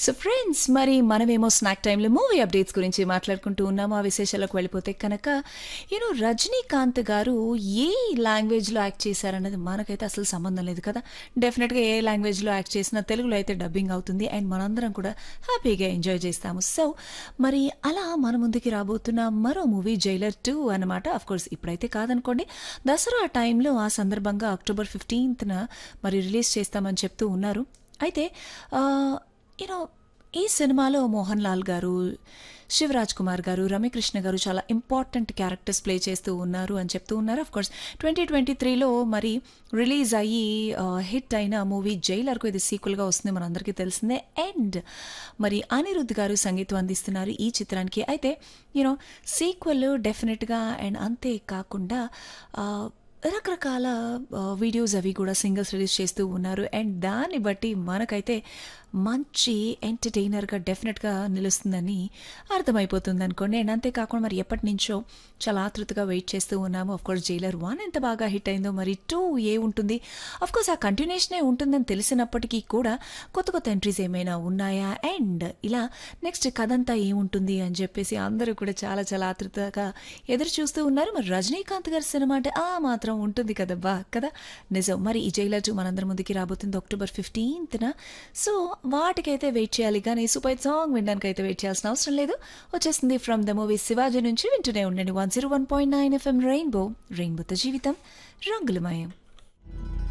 so friends మరి మనమేమో snack టైంలో మూవీ అప్డేట్స్ గురించి మాట్లాడుకుంటూ ఉన్నాము ఆ విశేషాలకు వెళ్ళిపోతే కనుక యూనో రజనీకాంత్ గారు ఏ లాంగ్వేజ్లో యాక్ట్ చేశారన్నది మనకైతే అసలు సంబంధం లేదు కదా డెఫినెట్గా ఏ లాంగ్వేజ్లో యాక్ట్ చేసినా తెలుగులో అయితే డబ్బింగ్ అవుతుంది అండ్ మనందరం కూడా హ్యాపీగా ఎంజాయ్ చేస్తాము సో మరి అలా మన ముందుకి రాబోతున్న మరో మూవీ జైలర్ టూ అనమాట అఫ్ కోర్స్ ఇప్పుడైతే కాదనుకోండి దసరా టైంలో ఆ సందర్భంగా అక్టోబర్ ఫిఫ్టీన్త్న మరి రిలీజ్ చేస్తామని చెప్తూ ఉన్నారు అయితే యూనో ఈ సినిమాలో మోహన్ లాల్ గారు శివరాజ్ కుమార్ గారు రమ్యకృష్ణ గారు చాలా ఇంపార్టెంట్ క్యారెక్టర్స్ ప్లే చేస్తూ ఉన్నారు అని చెప్తూ ఉన్నారు అఫ్ కోర్స్ ట్వంటీ ట్వంటీ త్రీలో మరి రిలీజ్ అయ్యి హిట్ అయిన మూవీ జైలర్కు ఇది సీక్వెల్గా వస్తుంది మనందరికీ తెలిసిందే అండ్ మరి అనిరుద్ధ్ గారు సంగీతం అందిస్తున్నారు ఈ చిత్రానికి అయితే యూనో సీక్వెల్ డెఫినెట్గా అండ్ అంతే కాకుండా రకరకాల వీడియోస్ అవి కూడా సింగిల్స్ రిలీజ్ చేస్తూ ఉన్నారు అండ్ దాన్ని బట్టి మనకైతే మంచి ఎంటర్టైనర్గా డెఫినెట్గా నిలుస్తుందని అర్థమైపోతుంది అనుకోండి అండ్ అంతేకాకుండా మరి ఎప్పటి నుంచో చాలా ఆతృతగా వెయిట్ చేస్తూ ఉన్నాము అఫ్ కోర్స్ జైలర్ వన్ ఎంత బాగా హిట్ అయిందో మరి టూ ఏ ఉంటుంది అఫ్ కోర్స్ ఆ కంటిన్యూషనే ఉంటుందని తెలిసినప్పటికీ కూడా కొత్త కొత్త ఎంట్రీస్ ఏమైనా ఉన్నాయా అండ్ ఇలా నెక్స్ట్ కథ అంతా ఏముంటుంది అని చెప్పేసి అందరూ కూడా చాలా చాలా ఆతృతగా ఎదురు చూస్తూ ఉన్నారు మరి రజనీకాంత్ గారి సినిమా అంటే ఆ మాత్రం ఉంటుంది కదా బా కదా నిజం మరి ఈ జైలర్ టూ మనందరి ముందుకి రాబోతుంది అక్టోబర్ ఫిఫ్టీన్త్న సో వాటికైతే వెయిట్ చేయాలి కానీ సూపర్ సాంగ్ వినడానికి అయితే వెయిట్ చేయాల్సిన అవసరం లేదు వచ్చేస్తుంది ఫ్రమ్ ద మూవీ శివాజీ నుంచి వింటూనే ఉండండి one zero one point nine FM Rainbow రెయిన్బోతో జీవితం రంగులమయం